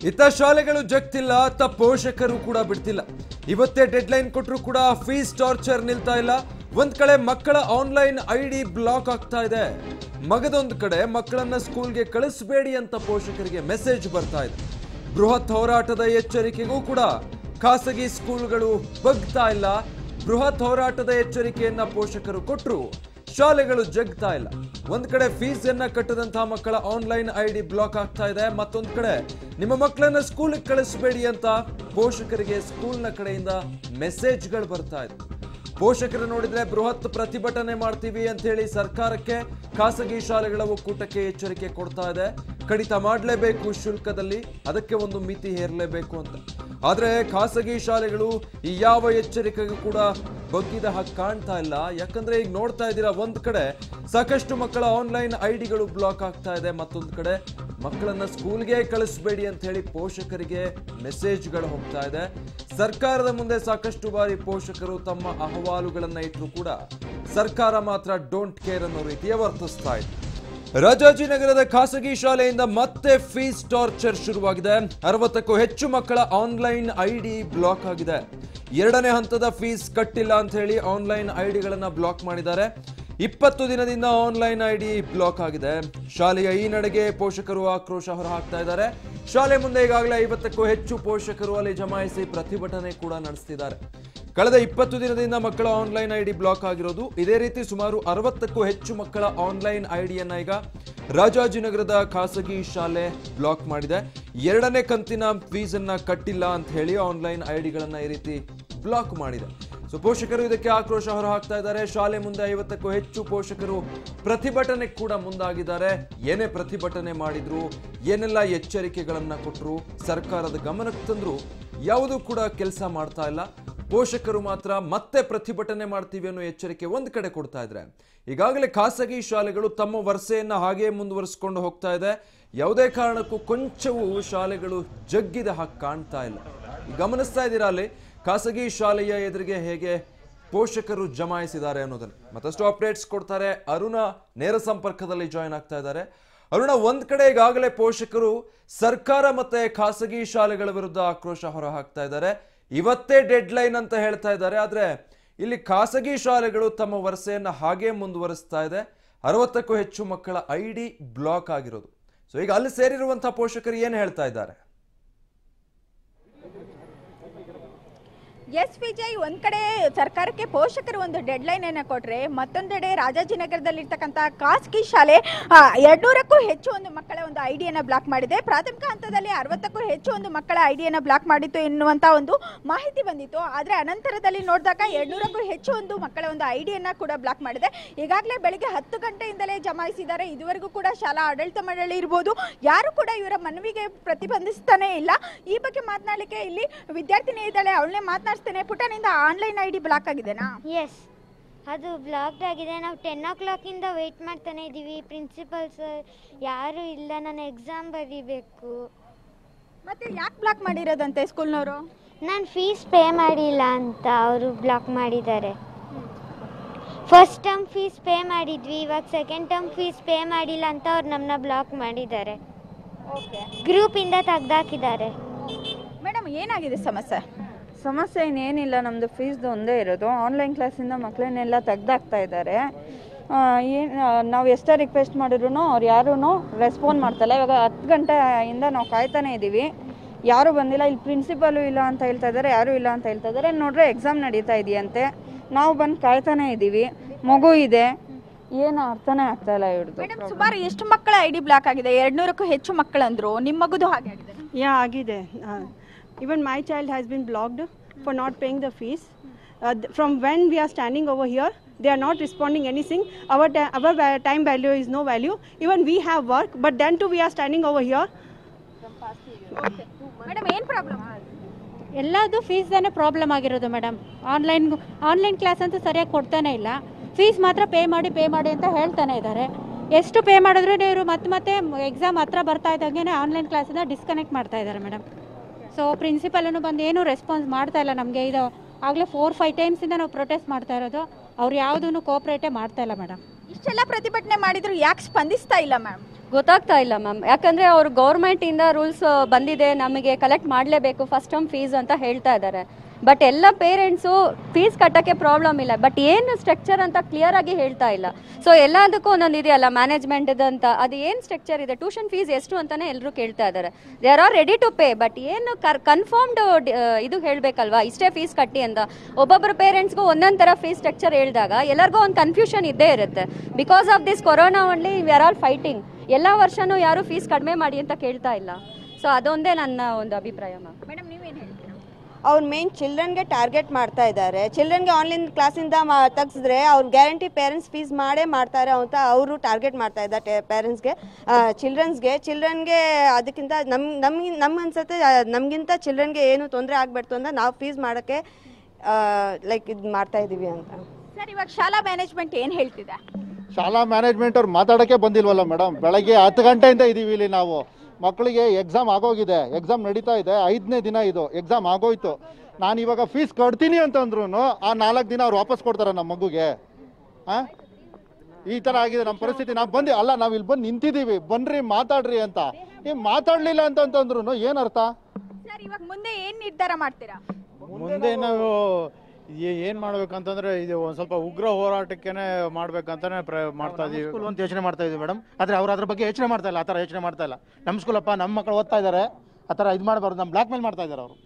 ಇತ್ತ ಶಾಲೆಗಳು ಜಗ್ತಿಲ್ಲ ಅತ್ತ ಪೋಷಕರು ಕೂಡ ಬಿಡ್ತಿಲ್ಲ ಇವತ್ತೇ ಡೆಡ್ಲೈನ್ ಕೊಟ್ಟರು ಕೂಡ ಫೀಸ್ ಟಾರ್ಚರ್ ನಿಲ್ತಾ ಇಲ್ಲ ಒಂದ್ ಕಡೆ ಮಕ್ಕಳ ಆನ್ಲೈನ್ ಐ ಡಿ ಬ್ಲಾಕ್ ಆಗ್ತಾ ಇದೆ ಮಗದೊಂದು ಕಡೆ ಮಕ್ಕಳನ್ನ ಸ್ಕೂಲ್ಗೆ ಕಳಿಸಬೇಡಿ ಅಂತ ಪೋಷಕರಿಗೆ ಮೆಸೇಜ್ ಬರ್ತಾ ಇದೆ ಬೃಹತ್ ಹೋರಾಟದ ಎಚ್ಚರಿಕೆಗೂ ಕೂಡ ಖಾಸಗಿ ಸ್ಕೂಲ್ಗಳು ಬಗ್ತಾ ಇಲ್ಲ ಬೃಹತ್ ಹೋರಾಟದ ಎಚ್ಚರಿಕೆಯನ್ನ ಪೋಷಕರು ಕೊಟ್ಟರು ಶಾಲೆಗಳು ಜಗ್ತಾ ಇಲ್ಲ ಒಂದ್ ಕಡೆ ಫೀಸ್ ಅನ್ನ ಕಟ್ಟದಂತಹ ಮಕ್ಕಳ ಆನ್ಲೈನ್ ಐ ಡಿ ಬ್ಲಾಕ್ ಆಗ್ತಾ ಇದೆ ಮತ್ತೊಂದ್ ಕಡೆ ನಿಮ್ಮ ಮಕ್ಕಳನ್ನ ಸ್ಕೂಲ್ ಕಳಿಸಬೇಡಿ ಅಂತ ಪೋಷಕರಿಗೆ ಸ್ಕೂಲ್ನ ಕಡೆಯಿಂದ ಮೆಸೇಜ್ಗಳು ಬರ್ತಾ ಇದೆ ಪೋಷಕರು ನೋಡಿದ್ರೆ ಬೃಹತ್ ಪ್ರತಿಭಟನೆ ಮಾಡ್ತೀವಿ ಅಂತ ಹೇಳಿ ಸರ್ಕಾರಕ್ಕೆ ಖಾಸಗಿ ಶಾಲೆಗಳ ಒಕ್ಕೂಟಕ್ಕೆ ಎಚ್ಚರಿಕೆ ಕೊಡ್ತಾ ಇದೆ ಕಡಿತ ಮಾಡಲೇಬೇಕು ಶುಲ್ಕದಲ್ಲಿ ಅದಕ್ಕೆ ಒಂದು ಮಿತಿ ಹೇರಲೇಬೇಕು ಅಂತ ಆದ್ರೆ ಖಾಸಗಿ ಶಾಲೆಗಳು ಈ ಯಾವ ಎಚ್ಚರಿಕೆಗೂ ಕೂಡ ಬಗ್ಗಿದ ಹಾಗೆ ಕಾಣ್ತಾ ಇಲ್ಲ ಯಾಕಂದ್ರೆ ಈಗ ನೋಡ್ತಾ ಇದ್ದೀರಾ ಒಂದ್ ಕಡೆ ಸಾಕಷ್ಟು ಮಕ್ಕಳ ಆನ್ಲೈನ್ ಐಡಿಗಳು ಬ್ಲಾಕ್ ಆಗ್ತಾ ಇದೆ ಮತ್ತೊಂದ್ ಕಡೆ ಮಕ್ಕಳನ್ನ ಸ್ಕೂಲ್ಗೆ ಕಳಿಸ್ಬೇಡಿ ಅಂತ ಹೇಳಿ ಪೋಷಕರಿಗೆ ಮೆಸೇಜ್ಗಳು ಹೋಗ್ತಾ ಇದೆ ಸರ್ಕಾರದ ಮುಂದೆ ಸಾಕಷ್ಟು ಬಾರಿ ಪೋಷಕರು ತಮ್ಮ ಅಹವಾಲುಗಳನ್ನ ಇಟ್ಟರು ಕೂಡ ಸರ್ಕಾರ ಮಾತ್ರ ಡೋಂಟ್ ಕೇರ್ ಅನ್ನೋ ರೀತಿಯ ವರ್ತಿಸ್ತಾ ಇದೆ ರಾಜಾಜಿನಗರದ ಖಾಸಗಿ ಶಾಲೆಯಿಂದ ಮತ್ತೆ ಫೀಸ್ ಟಾರ್ಚರ್ ಶುರುವಾಗಿದೆ ಅರವತ್ತಕ್ಕೂ ಹೆಚ್ಚು ಮಕ್ಕಳ ಆನ್ಲೈನ್ ಐಡಿ ಬ್ಲಾಕ್ ಆಗಿದೆ ಎರಡನೇ ಹಂತದ ಫೀಸ್ ಕಟ್ಟಿಲ್ಲ ಅಂತ ಹೇಳಿ ಆನ್ಲೈನ್ ಐಡಿಗಳನ್ನ ಬ್ಲಾಕ್ ಮಾಡಿದ್ದಾರೆ ಇಪ್ಪತ್ತು ದಿನದಿಂದ ಆನ್ಲೈನ್ ಐಡಿ ಬ್ಲಾಕ್ ಆಗಿದೆ ಶಾಲೆಯ ಈ ನಡೆಗೆ ಪೋಷಕರು ಆಕ್ರೋಶ ಹೊರಹಾಕ್ತಾ ಇದ್ದಾರೆ ಶಾಲೆ ಮುಂದೆ ಈಗಾಗಲೇ ಐವತ್ತಕ್ಕೂ ಹೆಚ್ಚು ಪೋಷಕರು ಅಲ್ಲಿ ಜಮಾಯಿಸಿ ಪ್ರತಿಭಟನೆ ಕೂಡ ನಡೆಸ್ತಿದ್ದಾರೆ ಕಳೆದ ಇಪ್ಪತ್ತು ದಿನದಿಂದ ಮಕ್ಕಳ ಆನ್ಲೈನ್ ಐಡಿ ಬ್ಲಾಕ್ ಆಗಿರೋದು ಇದೇ ರೀತಿ ಸುಮಾರು ಅರವತ್ತಕ್ಕೂ ಹೆಚ್ಚು ಮಕ್ಕಳ ಆನ್ಲೈನ್ ಐಡಿಯನ್ನ ಈಗ ರಾಜಾಜಿನಗರದ ಖಾಸಗಿ ಶಾಲೆ ಬ್ಲಾಕ್ ಮಾಡಿದೆ ಎರಡನೇ ಕಂತಿನ ಫೀಸ್ ಅನ್ನ ಕಟ್ಟಿಲ್ಲ ಅಂತ ಹೇಳಿ ಆನ್ಲೈನ್ ಐಡಿಗಳನ್ನ ಈ ರೀತಿ ಬ್ಲಾಕ್ ಮಾಡಿದೆ ಸೊ ಪೋಷಕರು ಇದಕ್ಕೆ ಆಕ್ರೋಶ ಹೊರಹಾಕ್ತಾ ಇದ್ದಾರೆ ಶಾಲೆ ಮುಂದೆ ಐವತ್ತಕ್ಕೂ ಹೆಚ್ಚು ಪೋಷಕರು ಪ್ರತಿಭಟನೆ ಕೂಡ ಮುಂದಾಗಿದ್ದಾರೆ ಏನೇ ಪ್ರತಿಭಟನೆ ಮಾಡಿದ್ರು ಏನೆಲ್ಲ ಎಚ್ಚರಿಕೆಗಳನ್ನ ಕೊಟ್ಟರು ಸರ್ಕಾರದ ಗಮನಕ್ಕೆ ತಂದ್ರು ಯಾವುದೂ ಕೂಡ ಕೆಲಸ ಮಾಡ್ತಾ ಇಲ್ಲ ಪೋಷಕರು ಮಾತ್ರ ಮತ್ತೆ ಪ್ರತಿಭಟನೆ ಮಾಡ್ತೀವಿ ಅನ್ನೋ ಎಚ್ಚರಿಕೆ ಒಂದು ಕಡೆ ಕೊಡ್ತಾ ಇದ್ರೆ ಈಗಾಗಲೇ ಖಾಸಗಿ ಶಾಲೆಗಳು ತಮ್ಮ ವರಸೆಯನ್ನ ಹಾಗೆ ಮುಂದುವರಿಸ್ಕೊಂಡು ಹೋಗ್ತಾ ಇದೆ ಯಾವುದೇ ಕಾರಣಕ್ಕೂ ಕೊಂಚವೂ ಶಾಲೆಗಳು ಜಗ್ಗಿದ ಹಾಗೆ ಕಾಣ್ತಾ ಇಲ್ಲ ಈಗ ಗಮನಿಸ್ತಾ ಇದ್ದೀರಾ ಅಲ್ಲಿ ಖಾಸಗಿ ಶಾಲೆಯ ಎದುರಿಗೆ ಹೇಗೆ ಪೋಷಕರು ಜಮಾಯಿಸಿದ್ದಾರೆ ಅನ್ನೋದನ್ನು ಮತ್ತಷ್ಟು ಅಪ್ಡೇಟ್ಸ್ ಕೊಡ್ತಾರೆ ಅರುಣ ನೇರ ಸಂಪರ್ಕದಲ್ಲಿ ಜಾಯ್ನ್ ಆಗ್ತಾ ಇದ್ದಾರೆ ಅರುಣ ಒಂದ್ ಕಡೆ ಈಗಾಗಲೇ ಪೋಷಕರು ಸರ್ಕಾರ ಮತ್ತೆ ಖಾಸಗಿ ಶಾಲೆಗಳ ವಿರುದ್ಧ ಆಕ್ರೋಶ ಹೊರ ಹಾಕ್ತಾ ಇದ್ದಾರೆ ಇವತ್ತೇ ಡೆಡ್ ಲೈನ್ ಅಂತ ಹೇಳ್ತಾ ಇದ್ದಾರೆ ಆದ್ರೆ ಇಲ್ಲಿ ಖಾಸಗಿ ಶಾಲೆಗಳು ತಮ್ಮ ವರಸೆಯನ್ನ ಹಾಗೆ ಮುಂದುವರಿಸ್ತಾ ಇದೆ ಅರವತ್ತಕ್ಕೂ ಹೆಚ್ಚು ಮಕ್ಕಳ ಐ ಡಿ ಬ್ಲಾಕ್ ಆಗಿರೋದು ಸೊ ಈಗ ಅಲ್ಲಿ ಸೇರಿರುವಂತಹ ಪೋಷಕರು ಏನು ಹೇಳ್ತಾ ಇದ್ದಾರೆ ಎಸ್ ವಿಜಯ್ ಒಂದ್ ಕಡೆ ಸರ್ಕಾರಕ್ಕೆ ಪೋಷಕರು ಒಂದು ಡೆಡ್ ಲೈನ್ ಅನ್ನ ಕೊಟ್ರೆ ಮತ್ತೊಂದೆಡೆ ರಾಜಾಜಿನಗರದಲ್ಲಿರ್ತಕ್ಕಂಥ ಖಾಸಗಿ ಶಾಲೆ ಎರಡ್ನೂರಕ್ಕೂ ಹೆಚ್ಚು ಒಂದು ಮಕ್ಕಳ ಒಂದು ಐಡಿಯನ್ನ ಬ್ಲಾಕ್ ಮಾಡಿದೆ ಪ್ರಾಥಮಿಕ ಹಂತದಲ್ಲಿ ಅರವತ್ತಕ್ಕೂ ಹೆಚ್ಚು ಒಂದು ಮಕ್ಕಳ ಐಡಿಯನ್ನ ಬ್ಲಾಕ್ ಮಾಡಿತ್ತು ಎನ್ನುವಂತ ಒಂದು ಮಾಹಿತಿ ಬಂದಿತ್ತು ಆದ್ರೆ ಅನಂತರದಲ್ಲಿ ನೋಡಿದಾಗ ಎರಡ್ನೂರಕ್ಕೂ ಹೆಚ್ಚು ಒಂದು ಮಕ್ಕಳ ಒಂದು ಐಡಿಯನ್ನ ಕೂಡ ಬ್ಲಾಕ್ ಮಾಡಿದೆ ಈಗಾಗಲೇ ಬೆಳಿಗ್ಗೆ ಹತ್ತು ಗಂಟೆಯಿಂದಲೇ ಜಮಾಯಿಸಿದ್ದಾರೆ ಇದುವರೆಗೂ ಕೂಡ ಶಾಲಾ ಆಡಳಿತ ಮಂಡಳಿ ಇರ್ಬೋದು ಯಾರು ಕೂಡ ಇವರ ಮನವಿಗೆ ಪ್ರತಿಬಂಧಿಸ್ತಾನೆ ಇಲ್ಲ ಈ ಬಗ್ಗೆ ಮಾತನಾಡಲಿಕ್ಕೆ ಇಲ್ಲಿ ವಿದ್ಯಾರ್ಥಿನಿ ಇದ್ದಾಳೆ ಅವಳನ್ನೇ ಮಾತನಾಡಿಸ್ತೇನೆ ಪುಟನಿಂದ ಆನ್ಲೈನ್ ಐಡಿ ಬ್ಲಾಕ್ ಆಗಿದೆನಾ ಎಸ್ ಅದು ಬ್ಲಾಕ್ಡ್ ಆಗಿದೆ ನಾವು ಟೆನ್ ಓ ಕ್ಲಾಕಿಂದ ವೆಯ್ಟ್ ಮಾಡ್ತಾನೆ ಇದ್ದೀವಿ ಪ್ರಿನ್ಸಿಪಲ್ ಸರ್ ಯಾರೂ ಇಲ್ಲ ನಾನು ಎಕ್ಸಾಮ್ ಬರೀಬೇಕು ಮತ್ತೆ ಯಾಕೆ ಬ್ಲಾಕ್ ಮಾಡಿರೋದಂತೆ ಸ್ಕೂಲ್ನವರು ನಾನು ಫೀಸ್ ಪೇ ಮಾಡಿಲ್ಲ ಅಂತ ಅವರು ಬ್ಲಾಕ್ ಮಾಡಿದ್ದಾರೆ ಫಸ್ಟ್ ಟರ್ಮ್ ಫೀಸ್ ಪೇ ಮಾಡಿದ್ವಿ ಇವಾಗ ಸೆಕೆಂಡ್ ಟರ್ಮ್ ಫೀಸ್ ಪೇ ಮಾಡಿಲ್ಲ ಅಂತ ಅವ್ರು ನಮ್ಮನ್ನ ಬ್ಲಾಕ್ ಮಾಡಿದ್ದಾರೆ ಓಕೆ ಗ್ರೂಪಿಂದ ತೆಗ್ದಾಕಿದ್ದಾರೆ ಮೇಡಮ್ ಏನಾಗಿದೆ ಸಮಸ್ಯೆ ಸಮಸ್ಯೆ ಇನ್ನೇನಿಲ್ಲ ನಮ್ಮದು ಫೀಸ್ದು ಒಂದೇ ಇರೋದು ಆನ್ಲೈನ್ ಕ್ಲಾಸಿಂದ ಮಕ್ಕಳನ್ನೆಲ್ಲ ತೆಗ್ದಾಕ್ತಾ ಇದ್ದಾರೆ ಏನು ನಾವು ಎಷ್ಟೇ ರಿಕ್ವೆಸ್ಟ್ ಮಾಡಿದ್ರು ಅವ್ರು ಯಾರೂ ರೆಸ್ಪಾಂಡ್ ಮಾಡ್ತಾಯಿಲ್ಲ ಇವಾಗ ಹತ್ತು ಗಂಟೆಯಿಂದ ನಾವು ಕಾಯ್ತಾನೆ ಇದ್ದೀವಿ ಯಾರೂ ಬಂದಿಲ್ಲ ಇಲ್ಲಿ ಪ್ರಿನ್ಸಿಪಲು ಇಲ್ಲ ಅಂತ ಹೇಳ್ತಾ ಇದ್ದಾರೆ ಯಾರೂ ಇಲ್ಲ ಅಂತ ಹೇಳ್ತಾ ಇದ್ದಾರೆ ನೋಡ್ರೆ ಎಕ್ಸಾಮ್ ನಡೀತಾ ಇದೆಯಂತೆ ನಾವು ಬಂದು ಕಾಯ್ತಾನೆ ಇದ್ದೀವಿ ಮಗು ಇದೆ ಏನು ಅರ್ಥನೇ ಆಗ್ತಾ ಇಲ್ಲ ಮೇಡಮ್ ಇವ್ರದ್ದು ಸುಮಾರು ಎಷ್ಟು ಮಕ್ಕಳ ಐಡಿ ಬ್ಲಾಕ್ ಆಗಿದೆ ಎರಡ್ನೂರಕ್ಕೂ ಹೆಚ್ಚು ಮಕ್ಕಳಂದ್ರು ನಿಮ್ಮ ಮಗುದು ಹಾಗೆ ಆಗಿದೆ Yeah, Agide. Uh, even my child has been blocked for not paying the fees. Uh, th- from when we are standing over here, they are not responding anything. Our, ta- our va- time value is no value. Even we have work, but then too we are standing over here. Madam ಏನ್ problem ಎಲ್ಲದು ಫೀಸ್ದೇ problem ಆಗಿರೋದು madam online online class ಅಂತೂ ಸರಿಯಾಗಿ ಕೊಡ್ತಾನೆ ಇಲ್ಲ fees ಮಾತ್ರ pay ಮಾಡಿ ಪೇ ಮಾಡಿ ಅಂತ ಹೇಳ್ತಾನೆ ಇದ್ದಾರೆ ಎಷ್ಟು ಪೇ ಮಾಡಿದ್ರು ಇವರು ಮತ್ತೆ ಮತ್ತೆ ಎಕ್ಸಾಮ್ ಹತ್ರ ಬರ್ತಾ ಇದ್ದಂಗೆ ಆನ್ಲೈನ್ ಕ್ಲಾಸಿಂದ ಡಿಸ್ಕನೆಕ್ಟ್ ಮಾಡ್ತಾ ಇದ್ದಾರೆ ಮೇಡಮ್ ಸೊ ಪ್ರಿನ್ಸಿಪಲನ್ನು ಬಂದು ಏನೂ ರೆಸ್ಪಾನ್ಸ್ ಮಾಡ್ತಾ ಇಲ್ಲ ನಮಗೆ ಇದು ಆಗಲೇ ಫೋರ್ ಫೈವ್ ಟೈಮ್ಸಿಂದ ನಾವು ಪ್ರೊಟೆಸ್ಟ್ ಮಾಡ್ತಾ ಇರೋದು ಅವ್ರು ಯಾವುದೂ ಕೋಪ್ರೇಟೇ ಮಾಡ್ತಾ ಇಲ್ಲ ಮೇಡಮ್ ಇಷ್ಟೆಲ್ಲ ಪ್ರತಿಭಟನೆ ಮಾಡಿದ್ರು ಯಾಕೆ ಸ್ಪಂದಿಸ್ತಾ ಇಲ್ಲ ಮ್ಯಾಮ್ ಗೊತ್ತಾಗ್ತಾ ಇಲ್ಲ ಮ್ಯಾಮ್ ಯಾಕಂದರೆ ಅವರು ಗೌರ್ಮೆಂಟಿಂದ ರೂಲ್ಸ್ ಬಂದಿದೆ ನಮಗೆ ಕಲೆಕ್ಟ್ ಮಾಡಲೇಬೇಕು ಫಸ್ಟ್ ಟರ್ಮ್ ಫೀಸ್ ಅಂತ ಹೇಳ್ತಾ ಇದ್ದಾರೆ ಬಟ್ ಎಲ್ಲ ಪೇರೆಂಟ್ಸು ಫೀಸ್ ಕಟ್ಟೋಕ್ಕೆ ಪ್ರಾಬ್ಲಮ್ ಇಲ್ಲ ಬಟ್ ಏನು ಸ್ಟ್ರಕ್ಚರ್ ಅಂತ ಕ್ಲಿಯರ್ ಆಗಿ ಹೇಳ್ತಾ ಇಲ್ಲ ಸೊ ಎಲ್ಲದಕ್ಕೂ ಒಂದೊಂದು ಇದೆಯಲ್ಲ ಮ್ಯಾನೇಜ್ಮೆಂಟ್ದು ಅಂತ ಅದು ಏನು ಸ್ಟ್ರಕ್ಚರ್ ಇದೆ ಟ್ಯೂಷನ್ ಫೀಸ್ ಎಷ್ಟು ಅಂತಲೇ ಎಲ್ಲರೂ ಕೇಳ್ತಾ ಇದ್ದಾರೆ they are are ready to pay but ಏನು ಕರ್ ಕನ್ಫರ್ಮ್ಡ್ ಇದು ಹೇಳಬೇಕಲ್ವಾ ಇಷ್ಟೇ ಫೀಸ್ ಕಟ್ಟಿ ಅಂತ ಒಬ್ಬೊಬ್ಬರು ಪೇರೆಂಟ್ಸ್ಗೂ ಒಂದೊಂದು ಥರ ಫೀಸ್ ಸ್ಟ್ರಕ್ಚರ್ ಹೇಳಿದಾಗ ಎಲ್ಲರಿಗೂ ಒಂದು ಕನ್ಫ್ಯೂಷನ್ ಇದ್ದೇ ಇರುತ್ತೆ because of this corona only we are all fighting ಎಲ್ಲ ವರ್ಷನೂ ಯಾರು ಫೀಸ್ ಕಡಿಮೆ ಮಾಡಿ ಅಂತ ಕೇಳ್ತಾ ಇಲ್ಲ ಸೊ ಅದೊಂದೇ ನನ್ನ ಒಂದು ಅಭಿಪ್ರಾಯ ಮ್ಯಾಮ್ ಮೇಡಮ್ ನೀವೇನು ಹೇಳ್ತೀರಾ ಅವ್ರು ಮೇನ್ ಚಿಲ್ಡ್ರನ್ಗೆ ಟಾರ್ಗೆಟ್ ಮಾಡ್ತಾ ಇದ್ದಾರೆ ಚಿಲ್ಡ್ರನ್ಗೆ ಆನ್ಲೈನ್ ಕ್ಲಾಸಿಂದ ಮಾ ತೆಗ್ಸಿದ್ರೆ ಅವ್ರು ಗ್ಯಾರಂಟಿ ಪೇರೆಂಟ್ಸ್ ಫೀಸ್ ಮಾಡೇ ಮಾಡ್ತಾರೆ ಅಂತ ಅವರು ಟಾರ್ಗೆಟ್ ಮಾಡ್ತಾ ಇದ್ದಾರೆ ಪೇರೆಂಟ್ಸ್ಗೆ ಚಿಲ್ಡ್ರನ್ಸ್ಗೆ ಚಿಲ್ಡ್ರನ್ಗೆ ಅದಕ್ಕಿಂತ ನಮ್ಮ ನಮ್ಗೆ ನಮ್ಮ ಅನ್ಸುತ್ತೆ ನಮಗಿಂತ ಚಿಲ್ಡ್ರನ್ಗೆ ಏನು ತೊಂದರೆ ಆಗಬಾರ್ದು ಅಂತ ನಾವು ಫೀಸ್ ಮಾಡೋಕ್ಕೆ ಲೈಕ್ ಇದು ಮಾಡ್ತಾ ಇದ್ದೀವಿ ಅಂತ ಸರ್ ಇವಾಗ ಶಾಲಾ ಮ್ಯಾನೇಜ್ಮೆಂಟ್ ಏನು ಹೇಳ್ತಿದೆ ಶಾಲಾ ಮ್ಯಾನೇಜ್ಮೆಂಟ್ ಅವ್ರು ಮಾತಾಡೋಕ್ಕೆ ಬಂದಿಲ್ವಲ್ಲ ಮೇಡಮ್ ಬೆಳಗ್ಗೆ ಹತ್ತು ಗಂಟೆಯಿಂದ ಇದ್ದೀವಿ ಇಲ್ಲಿ ನಾವು ಮಕ್ಕಳಿಗೆ ಎಕ್ಸಾಮ್ ಆಗೋಗಿದೆ ಎಕ್ಸಾಮ್ ನಡೀತಾ ಇದೆ ಐದನೇ ದಿನ ಇದು ಎಕ್ಸಾಮ್ ಆಗೋಯ್ತು ನಾನು ಇವಾಗ ಫೀಸ್ ಕಟ್ತೀನಿ ಅಂತಂದ್ರು ಆ ನಾಲ್ಕು ದಿನ ಅವ್ರು ವಾಪಸ್ ಕೊಡ್ತಾರೆ ನಮ್ಮ ಮಗುಗೆ ಹಾಂ ಈ ಥರ ಆಗಿದೆ ನಮ್ಮ ಪರಿಸ್ಥಿತಿ ನಾವು ಬಂದು ಅಲ್ಲ ನಾವು ಇಲ್ಲಿ ಬಂದು ನಿಂತಿದ್ದೀವಿ ಬನ್ರಿ ಮಾತಾಡ್ರಿ ಅಂತ ನೀವು ಮಾತಾಡಲಿಲ್ಲ ಅಂತಂತಂದ್ರು ಏನು ಅರ್ಥ ಸರ್ ಇವಾಗ ಮುಂದೆ ಏನು ನಿರ್ಧಾರ ಮಾಡ್ತೀರಾ ಮುಂದೆ ನಾವು ಏನು ಮಾಡ್ಬೇಕಂತಂದ್ರೆ ಇದು ಒಂದು ಸ್ವಲ್ಪ ಉಗ್ರ ಹೋರಾಟಕ್ಕೇನೆ ಮಾಡ್ಬೇಕಂತಾನೆ ಪ್ರ ಮಾಡ್ತಾ ಇದೀವಿ ಸ್ಕೂಲ್ ಅಂತ ಯೋಚನೆ ಮಾಡ್ತಾ ಇದೀವಿ ಮೇಡಮ್ ಆದರೆ ಅವ್ರು ಅದ್ರ ಬಗ್ಗೆ ಯೋಚನೆ ಮಾಡ್ತಾ ಇಲ್ಲ ಆ ಥರ ಯೋಚನೆ ಮಾಡ್ತಾ ಇಲ್ಲ ನಮ್ಮ ಸ್ಕೂಲಪ್ಪ ನಮ್ಮ ಮಕ್ಕಳು ಓದ್ತಾ ಇದ್ದಾರೆ ಆ ಥರ ಇದು ಮಾಡಬಾರ್ದು ನಮ್ಮ ಬ್ಲ್ಯಾಕ್ ಮೇಲ್ ಮಾಡ್ತಾ ಇದ್ದಾರೆ ಅವರು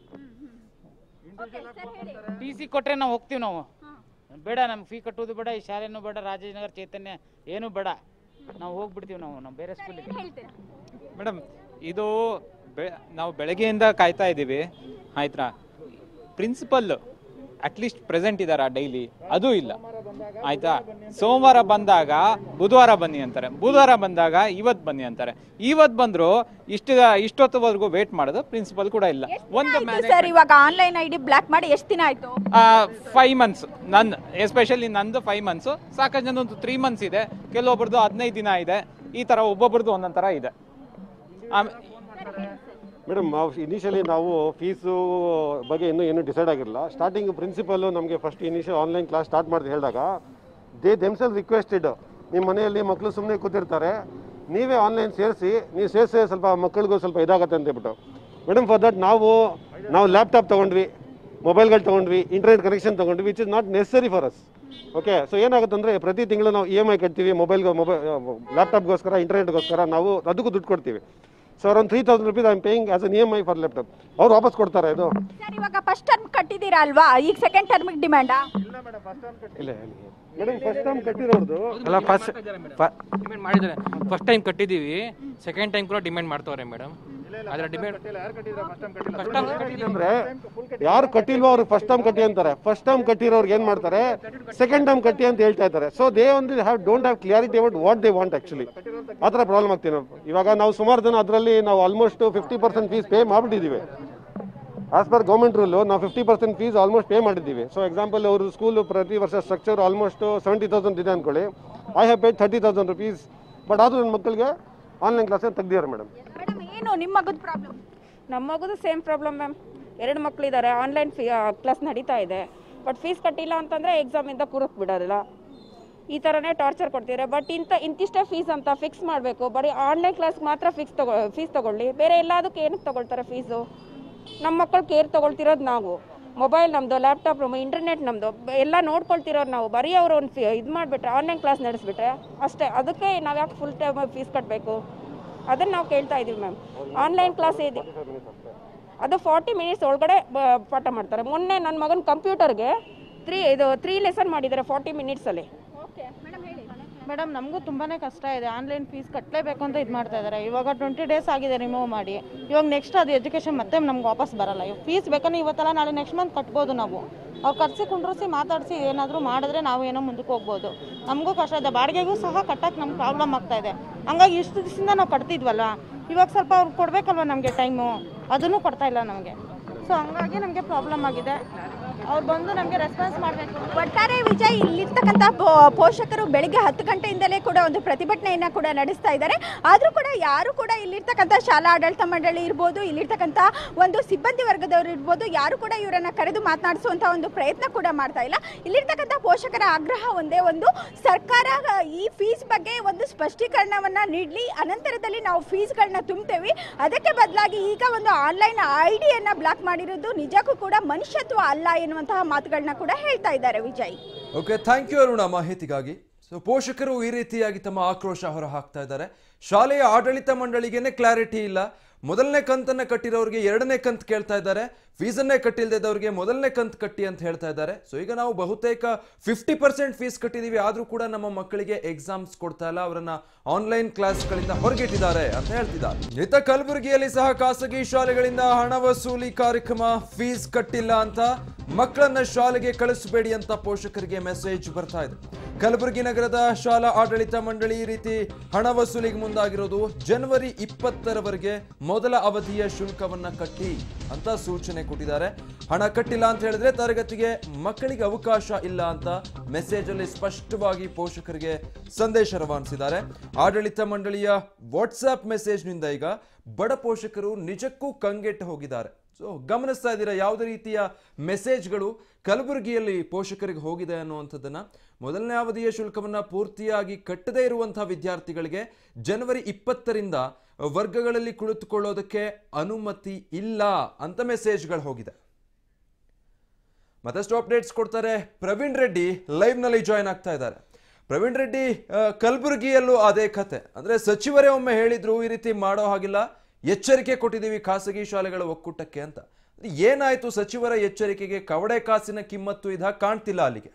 ಟಿ ಸಿ ಕೊಟ್ಟರೆ ನಾವು ಹೋಗ್ತೀವಿ ನಾವು ಬೇಡ ನಮ್ಗೆ ಫೀ ಕಟ್ಟೋದು ಬೇಡ ಈ ಶಾಲೆನೂ ಬೇಡ ರಾಜಾಜಿನಗರ ಚೈತನ್ಯ ಏನೂ ಬೇಡ ನಾವು ಹೋಗ್ಬಿಡ್ತೀವಿ ನಾವು ನಾವು ಬೇರೆ ಸ್ಕೂಲಿಗೆ ಹೇಳ್ತೀರಾ ಮೇಡಮ್ ಇದು ಬೆ ನಾವು ಬೆಳಗ್ಗೆಯಿಂದ ಕಾಯ್ತಾ ಇದ್ದೀವಿ ಆಯ್ತಾ ಪ್ರಿನ್ಸಿಪಲ್ ಅಟ್ಲೀಸ್ಟ್ ಪ್ರೆಸೆಂಟ್ ಇದ್ದಾರಾ ಡೈಲಿ ಅದು ಇಲ್ಲ ಆಯ್ತಾ ಸೋಮವಾರ ಬಂದಾಗ ಬುಧವಾರ ಬನ್ನಿ ಅಂತಾರೆ ಬುಧವಾರ ಬಂದಾಗ ಇವತ್ತು ಬನ್ನಿ ಅಂತಾರೆ ಇವತ್ತು ಬಂದ್ರು ಇಷ್ಟು ಇಷ್ಟೊತ್ತವರೆಗೂ ವೇಟ್ ಮಾಡೋದು ಪ್ರಿನ್ಸಿಪಲ್ ಕೂಡ ಇಲ್ಲ ಒಂದು ಸರ್ ಇವಾಗ ಆನ್ಲೈನ್ ಐ ಡಿ ಬ್ಲಾಕ್ ಮಾಡಿ ಎಷ್ಟು ದಿನ ಆಯ್ತು ಫೈವ್ ಮಂತ್ಸ್ ನನ್ನ ಎಸ್ಪೆಷಲಿ ನಂದು ಫೈವ್ ಮಂತ್ಸು ಸಾಕಷ್ಟು ಜನದ್ದು ತ್ರೀ ಮಂತ್ಸ್ ಇದೆ ಕೆಲವೊಬ್ರದ್ದು ಹದಿನೈದು ದಿನ ಇದೆ ಈ ಥರ ಒಬ್ಬೊಬ್ರದ್ದು ಒಂದೊಂದು ಥರ ಇದೆ ಆಮೇಲೆ ಮೇಡಮ್ ಇನಿಷಿಯಲಿ ನಾವು ಫೀಸು ಬಗ್ಗೆ ಇನ್ನೂ ಏನು ಡಿಸೈಡ್ ಆಗಿರಲಿಲ್ಲ ಸ್ಟಾರ್ಟಿಂಗ್ ಪ್ರಿನ್ಸಿಪಲ್ಲು ನಮಗೆ first initial online class start ಮಾಡಿ ಹೇಳಿದಾಗ ದೇ ದೆಮ್ಸೆಲ್ ರಿಕ್ವೆಸ್ಟೆಡ್ ನಿಮ್ಮ ಮನೆಯಲ್ಲಿ ಮಕ್ಕಳು ಸುಮ್ಮನೆ ಕೂತಿರ್ತಾರೆ ನೀವೇ ಆನ್ಲೈನ್ ಸೇರಿಸಿ ನೀವು ಸೇರಿಸಿ ಸ್ವಲ್ಪ ಮಕ್ಕಳಿಗೂ ಸ್ವಲ್ಪ ಇದಾಗತ್ತೆ ಅಂತ ಹೇಳ್ಬಿಟ್ಟು ಮೇಡಮ್ ಫಾರ್ ದಟ್ ನಾವು ನಾವು ಲ್ಯಾಪ್ಟಾಪ್ ತೊಗೊಂಡ್ವಿ ಮೊಬೈಲ್ಗಳು ತೊಗೊಂಡ್ವಿ ಇಂಟರ್ನೆಟ್ ಕನೆಕ್ಷನ್ ತೊಗೊಂಡ್ವಿ which is not necessary for us okay so ಏನಾಗುತ್ತೆ ಅಂದರೆ ಪ್ರತಿ ತಿಂಗಳು ನಾವು ಇ ಎಮ್ ಐ ಕಟ್ತೀವಿ ಮೊಬೈಲ್ಗೆ ಮೊಬೈಲ್ ಲ್ಯಾಪ್ಟಾಪ್ಗೋಸ್ಕರ ಇಂಟರ್ನೆಟ್ಗೋಸ್ಕರ ನಾವು ಅದಕ್ಕೂ ದುಡ್ಡು ಕೊಡ್ತೀವಿ so around three thousand rupees I am paying as an E M I for laptop ಅವ್ರು ವಾಪಸ್ ಕೊಡ್ತಾರೆ ಇದು ಸರ್ ಇವಾಗ ಫಸ್ಟ್ ಟರ್ಮ್ ಕಟ್ಟಿದ್ದೀರಾ ಅಲ್ವಾ ಈಗ ಸೆಕೆಂಡ್ ಟರ್ಮಿಗೆ ಡಿಮ್ಯಾಂಡಾ ಇಲ್ಲ ಮೇಡಮ್ ಫಸ್ಟ್ ಟೈಮ್ ಕಟ್ಟಿರೋದು ಅಲ್ಲ ಫಸ್ಟ್ ಡಿಮ್ಯಾಂಡ್ ಮಾಡಿದ್ದಾರೆ ಫಸ್ಟ್ ಟೈಮ್ ಕಟ್ಟಿದ್ದೀವಿ ಸೆಕೆಂಡ್ ಟೈಮ್ ಕೂಡ ಡಿಮ್ಯಾಂಡ್ ಮಾಡ್ತವ್ರೆ ಮೇಡಮ್ ಅದರ ಡಿಮ್ಯಾಂಡ್ ಅಂದ್ರೆ ಯಾರು ಕಟ್ಟಿಲ್ವೋ ಅವ್ರಿಗೆ ಫಸ್ಟ್ ಟೈಮ್ ಕಟ್ಟಿ ಅಂತಾರೆ ಫಸ್ಟ್ ಟೈಮ್ ಕಟ್ಟಿರೋರ್ಗೆ ಏನ್ ಮಾಡ್ತಾರೆ ಸೆಕೆಂಡ್ ಟೈಮ್ ಕಟ್ಟಿ ಅಂತ ಹೇಳ್ತಾ ಇದ್ದಾರೆ ಸೊ ದೇ ಒಂದು have don't have clarity about what they want actually ಆ ಥರ ಪ್ರಾಬ್ಲಮ್ ಆಗ್ತೀವಿ ನಾವು ಇವಾಗ ನಾವು ಸುಮಾರು ಜನ ಅದರಲ್ಲಿ ನಾವು almost fifty percent fees pay ಮಾಡಿಬಿಟ್ಟಿದ್ದೀವಿ ಆಸ್ ಪರ್ ಗೌರ್ಮೆಂಟ್ ರೂಲು ನಾವು fifty percent fees almost pay ಮಾಡಿದ್ದೀವಿ ಸೊ ಎಕ್ಸಾಂಪಲ್ ಅವರು ಸ್ಕೂಲ್ ಪ್ರತಿ ವರ್ಷ ಸ್ಟ್ರಕ್ಚರ್ ಆಲ್ಮೋಸ್ಟ್ ಸೆವೆಂಟಿ ತೌಸಂಡ್ ಇದೆ ಅಂದ್ಕೊಳ್ಳಿ I have paid thirty thousand rupees but ಆದರೂ ನನ್ನ ಮಕ್ಕಳಿಗೆ ಆನ್ಲೈನ್ ಕ್ಲಾಸ್ ತೆಗ್ದಿದ್ದಾರೆ ಮೇಡಮ್ ಮೇಡಮ್ ಏನು ನಿಮ್ಮ ಮಗದ ಪ್ರಾಬ್ಲಮ್ ನಮ್ಮ ಮಗುದು ಸೇಮ್ ಪ್ರಾಬ್ಲಮ್ ಮ್ಯಾಮ್ ಎರಡು ಮಕ್ಕಳಿದ್ದಾರೆ ಆನ್ಲೈನ್ ಫೀ ಕ್ಲಾಸ್ ನಡೀತಾ ಇದೆ ಬಟ್ ಫೀಸ್ ಕಟ್ಟಿಲ್ಲ ಅಂತಂದರೆ ಎಕ್ಸಾಮಿಂದ ಕೂರಕ್ಕೆ ಬಿಡೋದಿಲ್ಲ ಈ ಥರನೇ ಟಾರ್ಚರ್ ಕೊಡ್ತಿದ್ದಾರೆ ಬಟ್ ಇಂಥ ಇಂತಿಷ್ಟೇ ಫೀಸ್ ಅಂತ ಫಿಕ್ಸ್ ಮಾಡಬೇಕು ಬರೀ ಆನ್ಲೈನ್ ಕ್ಲಾಸ್ಗೆ ಮಾತ್ರ ಫಿಕ್ಸ್ ತಗೊ ಫೀಸ್ ತಗೊಳ್ಳಿ ಬೇರೆ ಎಲ್ಲದಕ್ಕೆ ಏನಕ್ಕೆ ತಗೊಳ್ತಾರೆ ಫೀಸು ನಮ್ಮ ಮಕ್ಕಳು ಕೇರ್ ತಗೊಳ್ತಿರೋದು ನಾವು ಮೊಬೈಲ್ ನಮ್ಮದು ಲ್ಯಾಪ್ಟಾಪ್ ಇಂಟರ್ನೆಟ್ ನಮ್ಮದು ಎಲ್ಲ ನೋಡ್ಕೊಳ್ತಿರೋರು ನಾವು ಬರೀ ಅವರು ಒಂದು ಫೀ ಇದು ಮಾಡಿಬಿಟ್ರೆ ಆನ್ಲೈನ್ ಕ್ಲಾಸ್ ನಡೆಸ್ಬಿಟ್ರೆ ಅಷ್ಟೇ ಅದಕ್ಕೆ ನಾವು ಯಾಕೆ ಫುಲ್ ಟೈಮ್ ಫೀಸ್ ಕಟ್ಟಬೇಕು ಅದನ್ನು ನಾವು ಕೇಳ್ತಾ ಇದ್ದೀವಿ ಮ್ಯಾಮ್ ಆನ್ಲೈನ್ ಕ್ಲಾಸ್ ಇದೆ ಅದು ಫಾರ್ಟಿ ಮಿನಿಟ್ಸ್ ಒಳಗಡೆ ಬ- ಪಾಠ ಮಾಡ್ತಾರೆ ಮೊನ್ನೆ ನನ್ನ ಮಗನ ಕಂಪ್ಯೂಟರ್ಗೆ ತ್ರೀ ಇದು ತ್ರೀ ಲೆಸನ್ ಮಾಡಿದ್ದಾರೆ ಫಾರ್ಟಿ ಮಿನಿಟ್ಸಲ್ಲಿ ಮೇಡಮ್ ನಮಗೂ ತುಂಬಾ ಕಷ್ಟ ಇದೆ ಆನ್ಲೈನ್ ಫೀಸ್ ಕಟ್ಟಲೇಬೇಕು ಅಂತ ಇದು ಮಾಡ್ತಾ ಇದ್ದಾರೆ ಇವಾಗ ಟ್ವೆಂಟಿ ಡೇಸ್ ಆಗಿದೆ ರಿಮೂವ್ ಮಾಡಿ ಇವಾಗ ನೆಕ್ಸ್ಟ್ ಅದು ಎಜುಕೇಷನ್ ಮತ್ತೆ ನಮ್ಗೆ ವಾಪಸ್ ಬರಲ್ಲ ಇವಾಗ ಫೀಸ್ ಬೇಕಂದ್ರೆ ಇವತ್ತಲ್ಲ ನಾಳೆ ನೆಕ್ಸ್ಟ್ ಮಂತ್ ಕಟ್ಬೋದು ನಾವು ಅವ್ರು ಕರ್ಸಿ ಕುಂಡ್ರಿಸಿ ಮಾತಾಡಿಸಿ ಏನಾದರೂ ಮಾಡಿದ್ರೆ ನಾವು ಏನೋ ಮುಂದಕ್ಕೆ ಹೋಗ್ಬೋದು ನಮಗೂ ಕಷ್ಟ ಇದೆ ಬಾಡಿಗೆಗೂ ಸಹ ಕಟ್ಟಕ್ಕೆ ನಮ್ಗೆ ಪ್ರಾಬ್ಲಮ್ ಆಗ್ತಾ ಇದೆ ಹಂಗಾಗಿ ಇಷ್ಟು ದಿವಸದಿಂದ ನಾವು ಕಟ್ತಿದ್ವಲ್ಲ ಇವಾಗ ಸ್ವಲ್ಪ ಅವ್ರು ಕೊಡಬೇಕಲ್ವ ನಮಗೆ ಟೈಮು ಅದನ್ನು ಕೊಡ್ತಾ ಇಲ್ಲ ನಮಗೆ ಸೊ ಹಂಗಾಗಿ ನಮಗೆ ಪ್ರಾಬ್ಲಮ್ ಆಗಿದೆ ಅವ್ರು ಬಂದು ನಮಗೆ ರೆಸ್ಪಾನ್ಸ್ ಮಾಡಬೇಕು ಒಟ್ಟಾರೆ ವಿಜಯ್ ಇಲ್ಲಿರ್ತಕ್ಕಂಥ ಪೋ- ಪೋಷಕರು ಬೆಳಿಗ್ಗೆ ಹತ್ತು ಗಂಟೆಯಿಂದಲೇ ಕೂಡ ಒಂದು ಪ್ರತಿಭಟನೆಯನ್ನ ಕೂಡ ನಡೆಸ್ತಾ ಇದ್ದಾರೆ ಆದ್ರೂ ಕೂಡ ಯಾರು ಕೂಡ ಇಲ್ಲಿರ್ತಕ್ಕಂಥ ಶಾಲಾ ಆಡಳಿತ ಮಂಡಳಿ ಇರ್ಬೋದು ಇಲ್ಲಿರ್ತಕ್ಕಂಥ ಒಂದು ಸಿಬ್ಬಂದಿ ವರ್ಗದವರು ಇರ್ಬೋದು ಯಾರು ಕೂಡ ಇವರನ್ನ ಕರೆದು ಮಾತನಾಡಿಸುವಂತ ಒಂದು ಪ್ರಯತ್ನ ಕೂಡ ಮಾಡ್ತಾ ಇಲ್ಲ ಇಲ್ಲಿರ್ತಕ್ಕಂಥ ಪೋಷಕರ ಆಗ್ರಹ ಒಂದೇ ಒಂದು ಸರ್ಕಾರ ಈ ಫೀಸ್ ಬಗ್ಗೆ ಒಂದು ಸ್ಪಷ್ಟೀಕರಣವನ್ನ ನೀಡಲಿ ಅನಂತರದಲ್ಲಿ ನಾವು ಫೀಸ್ಗಳನ್ನ ತುಂಬ್ತೇವೆ ಅದಕ್ಕೆ ಬದಲಾಗಿ ಈಗ ಒಂದು ಆನ್ಲೈನ್ ಐ ಡಿಯನ್ನ ಬ್ಲಾಕ್ ಮಾಡಿರೋದು ನಿಜಕ್ಕೂ ಕೂಡ ಮನುಷ್ಯತ್ವ ಅಲ್ಲ ಎನ್ನುವಂತಹ ಮಾತುಗಳನ್ನ ಕೂಡ ಹೇಳ್ತಾ ಇದ್ದಾರೆ Vijay okay thank you Aruna ಮಾಹಿತಿಗಾಗಿ ಸೊ ಪೋಷಕರು ಈ ರೀತಿಯಾಗಿ ತಮ್ಮ ಆಕ್ರೋಶ ಹೊರ ಹಾಕ್ತಾ ಇದ್ದಾರೆ ಶಾಲೆಯ ಆಡಳಿತ ಮಂಡಳಿಗೆನೆ ಕ್ಲಾರಿಟಿ ಇಲ್ಲ ಮೊದಲನೇ ಕಂತನ್ನ ಕಟ್ಟಿರೋರಿಗೆ ಎರಡನೇ ಕಂತು ಕೇಳ್ತಾ ಇದ್ದಾರೆ ಫೀಸನ್ನೇ ಕಟ್ಟಿಲ್ದಿದ್ದವ್ರಿಗೆ ಮೊದಲನೇ ಕಂತು ಕಟ್ಟಿ ಅಂತ ಹೇಳ್ತಾ ಇದ್ದಾರೆ ಸೊ ಈಗ ನಾವು ಬಹುತೇಕ ಫಿಫ್ಟಿ ಪರ್ಸೆಂಟ್ ಫೀಸ್ ಕಟ್ಟಿದೀವಿ ಆದ್ರೂ ಕೂಡ ನಮ್ಮ ಮಕ್ಕಳಿಗೆ ಎಕ್ಸಾಮ್ಸ್ ಕೊಡ್ತಾ ಇಲ್ಲ ಅವರನ್ನ ಆನ್ಲೈನ್ ಕ್ಲಾಸ್ಗಳಿಂದ ಹೊರಗಿಟ್ಟಿದ್ದಾರೆ ಅಂತ ಹೇಳ್ತಿದ್ದಾರೆ ಇತ್ತ ಕಲಬುರಗಿಯಲ್ಲಿ ಸಹ ಖಾಸಗಿ ಶಾಲೆಗಳಿಂದ ಹಣ ವಸೂಲಿ ಕಾರ್ಯಕ್ರಮ ಫೀಸ್ ಕಟ್ಟಿಲ್ಲ ಅಂತ ಮಕ್ಕಳನ್ನ ಶಾಲೆಗೆ ಕಳಿಸಬೇಡಿ ಅಂತ ಪೋಷಕರಿಗೆ ಮೆಸೇಜ್ ಬರ್ತಾ ಇದೆ ಕಲಬುರಗಿ ನಗರದ ಶಾಲಾ ಆಡಳಿತ ಮಂಡಳಿ ಈ ರೀತಿ ಹಣ ವಸೂಲಿಗೆ ಮುಂದಾಗಿರೋದು ಜನವರಿ ಇಪ್ಪತ್ತರವರೆಗೆ ಮೊದಲ ಅವಧಿಯ ಶುಲ್ಕವನ್ನ ಕಟ್ಟಿ ಅಂತ ಸೂಚನೆ ಕೊಟ್ಟಿದ್ದಾರೆ ಹಣ ಕಟ್ಟಿಲ್ಲ ಅಂತ ಹೇಳಿದ್ರೆ ತರಗತಿಗೆ ಮಕ್ಕಳಿಗೆ ಅವಕಾಶ ಇಲ್ಲ ಅಂತ ಮೆಸೇಜ್ ಅಲ್ಲಿ ಸ್ಪಷ್ಟವಾಗಿ ಪೋಷಕರಿಗೆ ಸಂದೇಶ ರವಾನಿಸಿದ್ದಾರೆ ಆಡಳಿತ ಮಂಡಳಿಯ ವಾಟ್ಸ್ಆಪ್ ಮೆಸೇಜ್ನಿಂದ ಈಗ ಬಡ ಪೋಷಕರು ನಿಜಕ್ಕೂ ಕಂಗೆಟ್ಟು ಹೋಗಿದ್ದಾರೆ ಸೊ ಗಮನಿಸ್ತಾ ಇದ್ದೀರಾ ಯಾವುದೇ ರೀತಿಯ ಮೆಸೇಜ್ಗಳು ಕಲಬುರಗಿಯಲ್ಲಿ ಪೋಷಕರಿಗೆ ಹೋಗಿದೆ ಅನ್ನುವಂಥದ್ದನ್ನ ಮೊದಲನೇ ಅವಧಿಯ ಶುಲ್ಕವನ್ನ ಪೂರ್ತಿಯಾಗಿ ಕಟ್ಟದೇ ಇರುವಂತಹ ವಿದ್ಯಾರ್ಥಿಗಳಿಗೆ ಜನವರಿ ಇಪ್ಪತ್ತರಿಂದ ವರ್ಗಗಳಲ್ಲಿ ಕುಳಿತುಕೊಳ್ಳೋದಕ್ಕೆ ಅನುಮತಿ ಇಲ್ಲ ಅಂತ ಮೆಸೇಜ್ಗಳು ಹೋಗಿದೆ ಮತ್ತಷ್ಟು ಅಪ್ಡೇಟ್ಸ್ ಕೊಡ್ತಾರೆ ಪ್ರವೀಣ್ ರೆಡ್ಡಿ ಲೈವ್ ನಲ್ಲಿ ಜಾಯ್ನ್ ಆಗ್ತಾ ಇದ್ದಾರೆ ಪ್ರವೀಣ್ ರೆಡ್ಡಿ ಆ, ಕಲಬುರಗಿಯಲ್ಲೂ ಅದೇ ಕತೆ ಅಂದ್ರೆ ಸಚಿವರೇ ಒಮ್ಮೆ ಹೇಳಿದ್ರು ಈ ರೀತಿ ಮಾಡೋ ಹಾಗಿಲ್ಲ ಎಚ್ಚರಿಕೆ ಕೊಟ್ಟಿದ್ದೀವಿ ಖಾಸಗಿ ಶಾಲೆಗಳ ಒಕ್ಕೂಟಕ್ಕೆ ಅಂತ ಅದು ಏನಾಯ್ತು ಸಚಿವರ ಎಚ್ಚರಿಕೆಗೆ ಕವಡೆ ಕಾಸಿನ ಕಿಮ್ಮತ್ತು ಇದ ಕಾಣ್ತಿಲ್ಲ ಅಲ್ಲಿಗೆ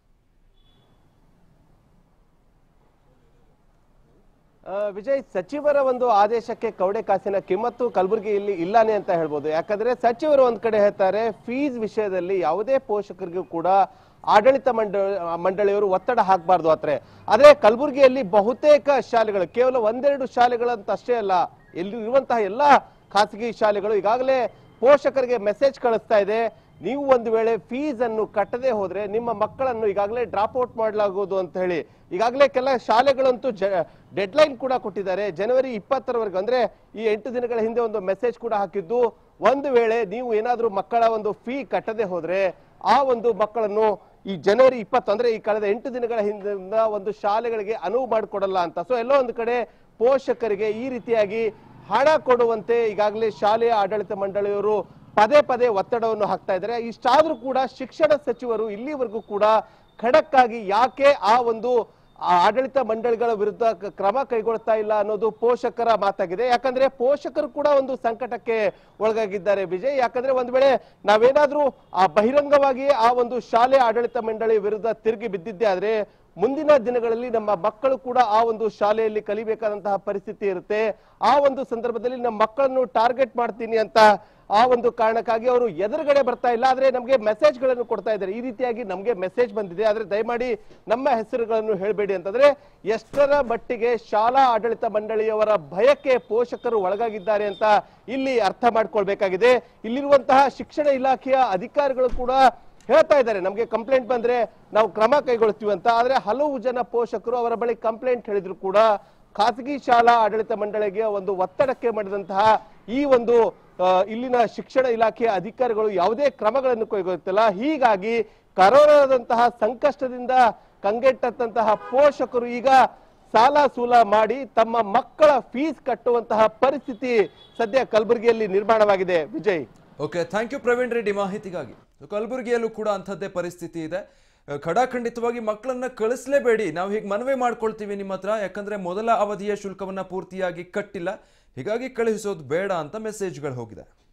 ಆ, ವಿಜಯ್ ಸಚಿವರ ಒಂದು ಆದೇಶಕ್ಕೆ ಕವಡೆ ಕಾಸಿನ ಕಿಮ್ಮತ್ತು ಕಲಬುರಗಿಯಲ್ಲಿ ಇಲ್ಲಾನೆ ಅಂತ ಹೇಳ್ಬೋದು ಯಾಕಂದ್ರೆ ಸಚಿವರು ಒಂದ್ ಕಡೆ ಹೇಳ್ತಾರೆ ಫೀಸ್ ವಿಷಯದಲ್ಲಿ ಯಾವುದೇ ಪೋಷಕರಿಗೂ ಕೂಡ ಆಡಳಿತ ಮಂಡಳ ಮಂಡಳಿಯವರು ಒತ್ತಡ ಹಾಕಬಾರ್ದು ಆದ್ರೆ ಆದ್ರೆ ಕಲಬುರಗಿಯಲ್ಲಿ ಬಹುತೇಕ ಶಾಲೆಗಳು ಕೇವಲ ಒಂದೆರಡು ಶಾಲೆಗಳಂತ ಅಷ್ಟೇ ಅಲ್ಲ ಇಲ್ಲಿ ಇರುವಂತಹ ಎಲ್ಲಾ ಖಾಸಗಿ ಶಾಲೆಗಳು ಈಗಾಗಲೇ ಪೋಷಕರಿಗೆ ಮೆಸೇಜ್ ಕಳಿಸ್ತಾ ಇದೆ ನೀವು ಒಂದು ವೇಳೆ ಫೀಸ್ ಅನ್ನು ಕಟ್ಟದೆ ಹೋದ್ರೆ ನಿಮ್ಮ ಮಕ್ಕಳನ್ನು ಈಗಾಗಲೇ ಡ್ರಾಪ್ ಔಟ್ ಮಾಡಲಾಗುವುದು ಅಂತ ಹೇಳಿ ಈಗಾಗಲೇ ಕೆಲ ಶಾಲೆಗಳಂತೂ ಡೆಡ್ ಲೈನ್ ಕೂಡ ಕೊಟ್ಟಿದ್ದಾರೆ ಜನವರಿ ಇಪ್ಪತ್ತರವರೆಗೆ ಅಂದ್ರೆ ಈ ಎಂಟು ದಿನಗಳ ಹಿಂದೆ ಒಂದು ಮೆಸೇಜ್ ಕೂಡ ಹಾಕಿದ್ದು ಒಂದು ವೇಳೆ ನೀವು ಏನಾದ್ರೂ ಮಕ್ಕಳ ಒಂದು ಫೀ ಕಟ್ಟದೆ ಹೋದ್ರೆ ಆ ಒಂದು ಮಕ್ಕಳನ್ನು ಈ ಜನವರಿ ಇಪ್ಪತ್ತು ಅಂದ್ರೆ ಈ ಕಳೆದ ಎಂಟು ದಿನಗಳ ಹಿಂದಿಂದ ಒಂದು ಶಾಲೆಗಳಿಗೆ ಅನುವು ಮಾಡಿಕೊಡಲ್ಲ ಅಂತ ಸೊ ಎಲ್ಲೋ ಒಂದು ಕಡೆ ಪೋಷಕರಿಗೆ ಈ ರೀತಿಯಾಗಿ ಹಣ ಕೊಡುವಂತೆ ಈಗಾಗಲೇ ಶಾಲೆಯ ಆಡಳಿತ ಮಂಡಳಿಯವರು ಪದೇ ಪದೇ ಒತ್ತಡವನ್ನು ಹಾಕ್ತಾ ಇದ್ದಾರೆ ಇಷ್ಟಾದ್ರೂ ಕೂಡ ಶಿಕ್ಷಣ ಸಚಿವರು ಇಲ್ಲಿವರೆಗೂ ಕೂಡ ಖಡಕ್ ಆಗಿ ಯಾಕೆ ಆ ಒಂದು ಆ ಆಡಳಿತ ಮಂಡಳಿಗಳ ವಿರುದ್ಧ ಕ- ಕ್ರಮ ಕೈಗೊಳ್ತಾ ಇಲ್ಲ ಅನ್ನೋದು ಪೋಷಕರ ಮಾತಾಗಿದೆ ಯಾಕಂದ್ರೆ ಪೋಷಕರು ಕೂಡ ಒಂದು ಸಂಕಟಕ್ಕೆ ಒಳಗಾಗಿದ್ದಾರೆ ವಿಜಯ್ ಯಾಕಂದ್ರೆ ಒಂದ್ ವೇಳೆ ನಾವೇನಾದ್ರೂ ಆ ಬಹಿರಂಗವಾಗಿ ಆ ಒಂದು ಶಾಲೆ ಆಡಳಿತ ಮಂಡಳಿ ವಿರುದ್ಧ ತಿರುಗಿ ಬಿದ್ದಿದ್ದೆ ಆದ್ರೆ ಮುಂದಿನ ದಿನಗಳಲ್ಲಿ ನಮ್ಮ ಮಕ್ಕಳು ಕೂಡ ಆ ಒಂದು ಶಾಲೆಯಲ್ಲಿ ಕಲಿಬೇಕಾದಂತಹ ಪರಿಸ್ಥಿತಿ ಇರುತ್ತೆ ಆ ಒಂದು ಸಂದರ್ಭದಲ್ಲಿ ನಮ್ಮ ಮಕ್ಕಳನ್ನು ಟಾರ್ಗೆಟ್ ಮಾಡ್ತೀನಿ ಅಂತ ಆ ಒಂದು ಕಾರಣಕ್ಕಾಗಿ ಅವರು ಎದುರುಗಡೆ ಬರ್ತಾ ಇಲ್ಲ ಆದ್ರೆ ನಮಗೆ ಮೆಸೇಜ್ ಗಳನ್ನು ಕೊಡ್ತಾ ಇದ್ದಾರೆ ಈ ರೀತಿಯಾಗಿ ನಮಗೆ ಮೆಸೇಜ್ ಬಂದಿದೆ ಆದ್ರೆ ದಯಮಾಡಿ ನಮ್ಮ ಹೆಸರುಗಳನ್ನು ಹೇಳಬೇಡಿ ಅಂತಂದ್ರೆ ಎಷ್ಟರ ಮಟ್ಟಿಗೆ ಶಾಲಾ ಆಡಳಿತ ಮಂಡಳಿಯವರ ಭಯಕ್ಕೆ ಪೋಷಕರು ಒಳಗಾಗಿದ್ದಾರೆ ಅಂತ ಇಲ್ಲಿ ಅರ್ಥ ಮಾಡ್ಕೊಳ್ಬೇಕಾಗಿದೆ ಇಲ್ಲಿರುವಂತಹ ಶಿಕ್ಷಣ ಇಲಾಖೆಯ ಅಧಿಕಾರಿಗಳು ಕೂಡ ಹೇಳ್ತಾ ಇದ್ದಾರೆ ನಮಗೆ ಕಂಪ್ಲೇಂಟ್ ಬಂದ್ರೆ ನಾವು ಕ್ರಮ ಕೈಗೊಳ್ತೀವಿ ಅಂತ ಆದ್ರೆ ಹಲವು ಜನ ಪೋಷಕರು ಅವರ ಬಳಿ ಕಂಪ್ಲೇಂಟ್ ಹೇಳಿದ್ರು ಕೂಡ ಖಾಸಗಿ ಶಾಲಾ ಆಡಳಿತ ಮಂಡಳಿಗೆ ಒಂದು ಒತ್ತಡಕ್ಕೆ ಮಾಡಿದಂತಹ ಈ ಒಂದು ಆ, ಇಲ್ಲಿನ ಶಿಕ್ಷಣ ಇಲಾಖೆಯ ಅಧಿಕಾರಿಗಳು ಯಾವುದೇ ಕ್ರಮಗಳನ್ನು ಕೈಗೊಳ್ಳುತ್ತಿಲ್ಲ ಹೀಗಾಗಿ ಕರೋನಾದಂತಹ ಸಂಕಷ್ಟದಿಂದ ಕಂಗೆಟ್ಟಂತಹ ಪೋಷಕರು ಈಗ ಸಾಲ ಸೂಲ ಮಾಡಿ ತಮ್ಮ ಮಕ್ಕಳ ಫೀಸ್ ಕಟ್ಟುವಂತಹ ಪರಿಸ್ಥಿತಿ ಸದ್ಯ ಕಲಬುರಗಿಯಲ್ಲಿ ನಿರ್ಮಾಣವಾಗಿದೆ Vijay okay thank you Praveen Reddy ಮಾಹಿತಿಗಾಗಿ So, ಕಲಬುರಗಿಯಲ್ಲೂ ಕೂಡ ಅಂಥದ್ದೇ ಪರಿಸ್ಥಿತಿ ಇದೆ ಅಹ್, ಖಡಾಖಂಡಿತವಾಗಿ ಮಕ್ಕಳನ್ನ ಕಳಿಸ್ಲೇಬೇಡಿ ನಾವು ಹೀಗೆ ಮನವಿ ಮಾಡ್ಕೊಳ್ತೀವಿ ನಿಮ್ಮ ಹತ್ರ ಯಾಕಂದ್ರೆ ಮೊದಲ ಅವಧಿಯ ಶುಲ್ಕವನ್ನ ಪೂರ್ತಿಯಾಗಿ ಕಟ್ಟಿಲ್ಲ ಹೀಗಾಗಿ ಕಳುಹಿಸೋದು ಬೇಡ ಅಂತ ಮೆಸೇಜ್ಗಳು ಹೋಗಿದೆ